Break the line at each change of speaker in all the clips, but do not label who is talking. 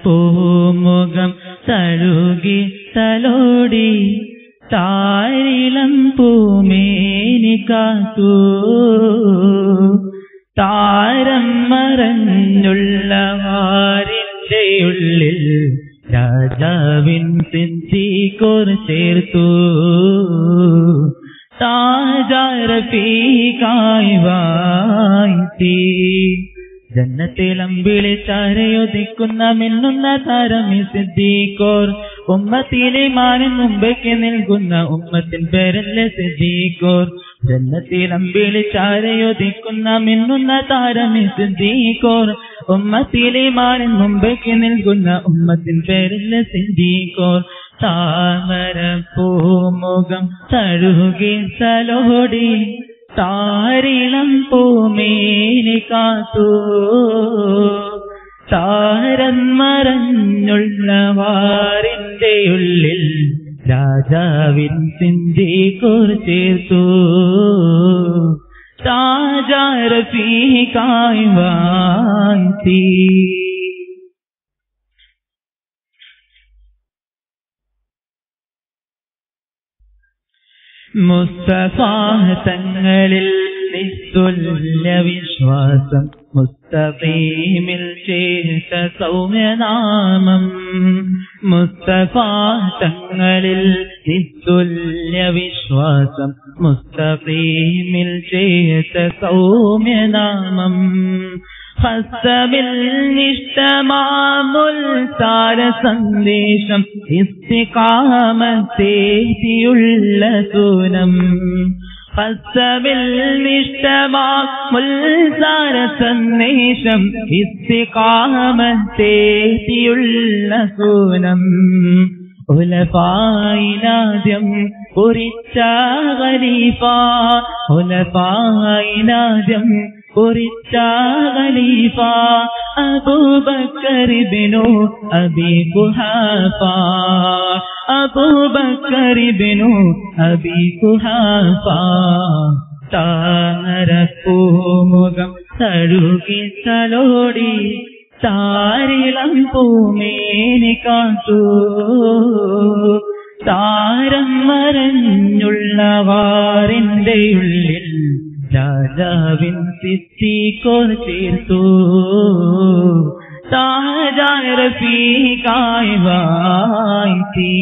പൂമുഖം തഴുകി തലോടി താരിളം പൂമേനി കാത്തു താരം മറഞ്ഞുള്ള വാരിന്റെ ഉള്ളിൽ രാജാവിൻ സിദ്ധിക്കോർ ചേർത്തു താജാരഫീകായി വായിത്തി ജന്നത്തിലമ്പിളി ചാരയൊതിക്കുന്ന മിന്നുന്ന താരമി സിദ്ദീഖോർ ഉമ്മത്തിലെ മാനിൻ മുമ്പേക്ക് നിൽക്കുന്ന ഉമ്മത്തിൻ പേരല്ലേ സിദ്ദീഖോർ ജന്നത്തിലമ്പിളി ചാരയൊതിക്കുന്ന മിന്നുന്ന താരമി സിദ്ദീഖോർ ഉമ്മത്തിലെ മാനിൻ മുമ്പേക്ക് നിൽക്കുന്ന ഉമ്മത്തിൻ പേരല്ലേ സിദ്ദീഖോർ താമര പൂമുഖം തഴുകി സലോടി താരിളം പൂമേനി കാത്തു താരം മറഞ്ഞുള്ള വാറിന്റെ ഉള്ളിൽ രാജാവിൻ സിന്ധി ചേർത്തു താജാരഫീകായി വാഴ്ത്തി മുസ്തഫാഹത്തങ്ങളിൽ നിസ്തുല്യ വിശ്വാസം മുസ്തഫീമിൽ ചേർത്ത സൗമ്യനാമം മുസ്തഫാഹത്തങ്ങളിൽ നിസ്തുല്യ വിശ്വാസം മുസ്തഫീമിൽ ചേർത്ത സൗമ്യനാമം ഹസ്തമിൽ നിഷ്ടമാമുൽ താര സന്ദേശം ഇസ്തികാമത്തേറ്റിയുള്ള സൂനം ഹസ്തമിൽ നിഷ്ടമാമുൽ താര സന്ദേശം ഇസ്തികാമത്തേറ്റിയുള്ള സൂനം ഉലപായിനാദ്യം കുറിച്ച ഖലീഫ ഉലപായിനാദ്യം കുറിച്ച ഖലീഫ അബൂബക്കറിബിനു അബി കുഹാഫ അബൂബക്കറിബിനു അബി കുഹാഫ താമരപ്പൂമുഖം തഴുകി തലോടി താരിളം പൂമേനി കാത്തു താരം മറഞ്ഞുള്ള വാറിന്റെ ഉള്ളിൽ രാജാവിൻ സിത്തിക്കോർ ചേർത്തു താജാരഫീകായി വായിത്തി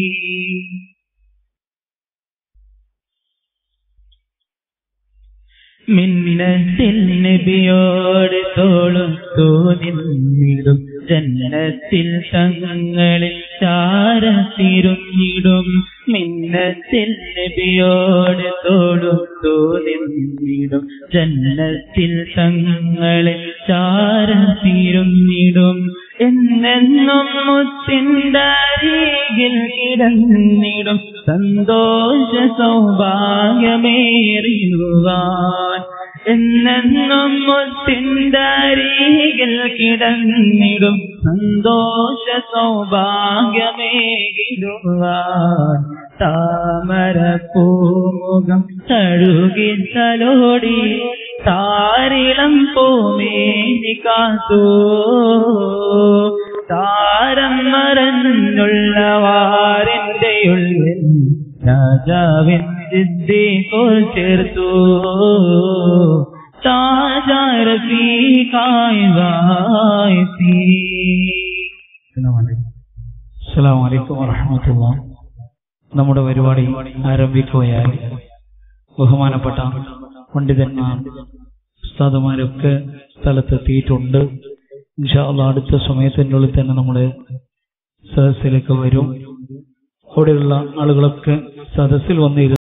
മിന്നത്തിൽ നബിയോട് തോളുത്തു നിന്നിടും ജന്നത്തിൽ തങ്ങളിൽ ചാരത്തിരുന്നിടും മിന്നത്തിൽ നബിയോട് തോളുത്തു നിന്നിടും ജന്നത്തിൽ തങ്ങളിൽ ചാരത്തിരുന്നിടും എന്നെന്നും മുത്തിൻ്റെ കിടന്നിടും സന്തോഷ സൗഭാഗ്യമേറിയുവാൻ എന്നെന്നും മുത്തിൻ്റെ കിടന്നിടും സന്തോഷ സൗഭാഗ്യമേകിടുവാൻ താമര പൂമുഖം തഴുകി തലോടി താരിളം പൂമേനി കാത്തു താരം മറഞ്ഞുള്ള വാറിന്റെ ഉള്ളിൽ രാജാവിൻ സിദ്ധിക്കോൾ ചേർത്തു താജാരഫീകായി വായിത്തി
അസ്സലാമു അലൈക്കും വറഹ്മത്തുള്ളാ നമ്മുടെ പരിപാടി ആരംഭിക്കുകയായി ബഹുമാനപ്പെട്ട പണ്ഡിതന്മാർ ഉസ്താദുമാരൊക്കെ സ്ഥലത്തെത്തിയിട്ടുണ്ട് ഇൻഷാല്ല അടുത്ത സമയത്തിൻ്റെ ഉള്ളിൽ തന്നെ നമ്മുടെ സദസ്സിലേക്ക് വരും അവിടെയുള്ള ആളുകളൊക്കെ സദസ്സിൽ വന്നിരുന്നു